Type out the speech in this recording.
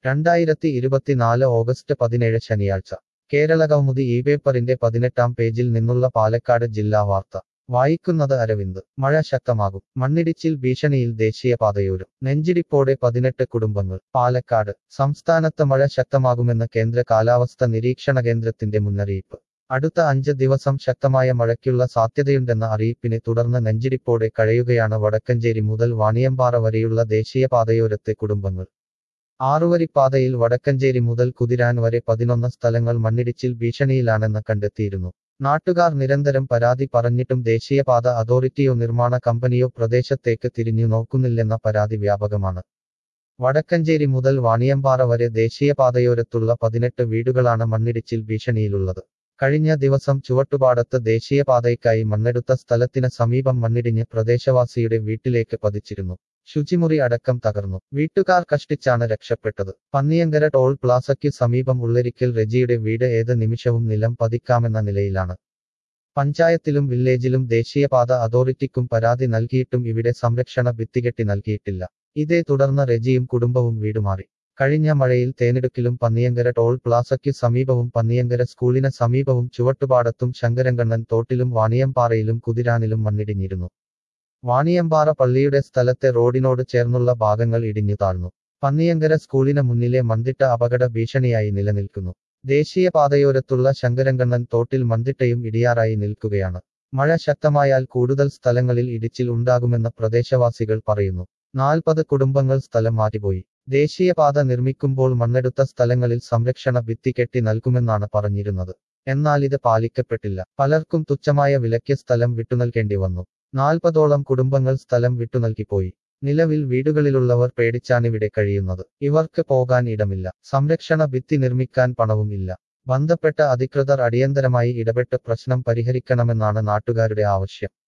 രണ്ടായിരത്തി ഇരുപത്തിനാല് ഓഗസ്റ്റ് പതിനേഴ് ശനിയാഴ്ച കേരളകൗമുദി ഈ പേപ്പറിന്റെ പതിനെട്ടാം പേജിൽ നിന്നുള്ള പാലക്കാട് ജില്ലാ വാർത്ത വായിക്കുന്നത് അരവിന്ദ് മഴ ശക്തമാകും മണ്ണിടിച്ചിൽ ഭീഷണിയിൽ ദേശീയപാതയോരം നെഞ്ചിടിപ്പോടെ പതിനെട്ട് കുടുംബങ്ങൾ പാലക്കാട് സംസ്ഥാനത്ത് മഴ ശക്തമാകുമെന്ന് കേന്ദ്ര കാലാവസ്ഥ നിരീക്ഷണ കേന്ദ്രത്തിന്റെ മുന്നറിയിപ്പ് അടുത്ത അഞ്ച് ദിവസം ശക്തമായ മഴയ്ക്കുള്ള സാധ്യതയുണ്ടെന്ന അറിയിപ്പിനെ തുടർന്ന് നെഞ്ചിടിപ്പോടെ കഴിയുകയാണ് വടക്കഞ്ചേരി മുതൽ വാണിയമ്പാറ വരെയുള്ള ദേശീയപാതയോരത്തെ കുടുംബങ്ങൾ ആറുവരിപ്പാതയിൽ വടക്കഞ്ചേരി മുതൽ കുതിരാൻ വരെ പതിനൊന്ന് സ്ഥലങ്ങൾ മണ്ണിടിച്ചിൽ ഭീഷണിയിലാണെന്ന് കണ്ടെത്തിയിരുന്നു നാട്ടുകാർ നിരന്തരം പരാതി പറഞ്ഞിട്ടും ദേശീയപാത അതോറിറ്റിയോ നിർമ്മാണ കമ്പനിയോ പ്രദേശത്തേക്ക് തിരിഞ്ഞു നോക്കുന്നില്ലെന്ന പരാതി വ്യാപകമാണ് വടക്കഞ്ചേരി മുതൽ വാണിയമ്പാറ വരെ ദേശീയപാതയോരത്തുള്ള പതിനെട്ട് വീടുകളാണ് മണ്ണിടിച്ചിൽ ഭീഷണിയിലുള്ളത് കഴിഞ്ഞ ദിവസം ചുവട്ടുപാടത്ത് ദേശീയപാതയ്ക്കായി മണ്ണെടുത്ത സ്ഥലത്തിന് സമീപം മണ്ണിടിഞ്ഞ് പ്രദേശവാസിയുടെ വീട്ടിലേക്ക് പതിച്ചിരുന്നു ശുചിമുറി അടക്കം തകർന്നു വീട്ടുകാർ കഷ്ടിച്ചാണ് രക്ഷപ്പെട്ടത് പന്നിയങ്കര ടോൾ പ്ലാസയ്ക്ക് സമീപം ഉള്ളരിക്കൽ റെജിയുടെ വീട് ഏത് നിമിഷവും നിലം പതിക്കാമെന്ന നിലയിലാണ് പഞ്ചായത്തിലും വില്ലേജിലും ദേശീയപാത അതോറിറ്റിക്കും പരാതി നൽകിയിട്ടും ഇവിടെ സംരക്ഷണ ഭിത്തികെട്ടി നൽകിയിട്ടില്ല ഇതേ തുടർന്ന് റെജിയും കുടുംബവും വീടുമാറി കഴിഞ്ഞ മഴയിൽ തേനിടുക്കിലും പന്നിയങ്കര ടോൾ പ്ലാസയ്ക്ക് സമീപവും പന്നിയങ്കര സ്കൂളിന് സമീപവും ചുവട്ടുപാടത്തും ശങ്കരങ്കണ്ണൻ തോട്ടിലും വാണിയമ്പാറയിലും കുതിരാനിലും മണ്ണിടിഞ്ഞിരുന്നു വാണിയമ്പാറ പള്ളിയുടെ സ്ഥലത്തെ റോഡിനോട് ചേർന്നുള്ള ഭാഗങ്ങൾ ഇടിഞ്ഞു താഴ്ന്നു പന്നിയങ്കര സ്കൂളിന് മുന്നിലെ മന്തിട്ട അപകട ഭീഷണിയായി നിലനിൽക്കുന്നു ദേശീയപാതയോരത്തുള്ള ശങ്കരങ്കണ്ണൻ തോട്ടിൽ മന്തിട്ടയും ഇടിയാറായി നിൽക്കുകയാണ് മഴ ശക്തമായാൽ കൂടുതൽ സ്ഥലങ്ങളിൽ ഇടിച്ചിൽ ഉണ്ടാകുമെന്ന് പ്രദേശവാസികൾ പറയുന്നു നാൽപ്പത് കുടുംബങ്ങൾ സ്ഥലം മാറ്റിപ്പോയി ദേശീയപാത നിർമ്മിക്കുമ്പോൾ മണ്ണെടുത്ത സ്ഥലങ്ങളിൽ സംരക്ഷണ ഭിത്തി കെട്ടി നൽകുമെന്നാണ് പറഞ്ഞിരുന്നത് എന്നാൽ ഇത് പാലിക്കപ്പെട്ടില്ല പലർക്കും തുച്ഛമായ വിലയ്ക്ക് സ്ഥലം വിട്ടുനൽകേണ്ടി വന്നു നാൽപ്പതോളം കുടുംബങ്ങൾ സ്ഥലം വിട്ടുനൽകിപ്പോയി നിലവിൽ വീടുകളിലുള്ളവർ പേടിച്ചാണിവിടെ കഴിയുന്നത് ഇവർക്ക് പോകാൻ ഇടമില്ല സംരക്ഷണ ഭിത്തി നിർമ്മിക്കാൻ പണവും ഇല്ല ബന്ധപ്പെട്ട അധികൃതർ അടിയന്തരമായി ഇടപെട്ട് പ്രശ്നം പരിഹരിക്കണമെന്നാണ് നാട്ടുകാരുടെ ആവശ്യം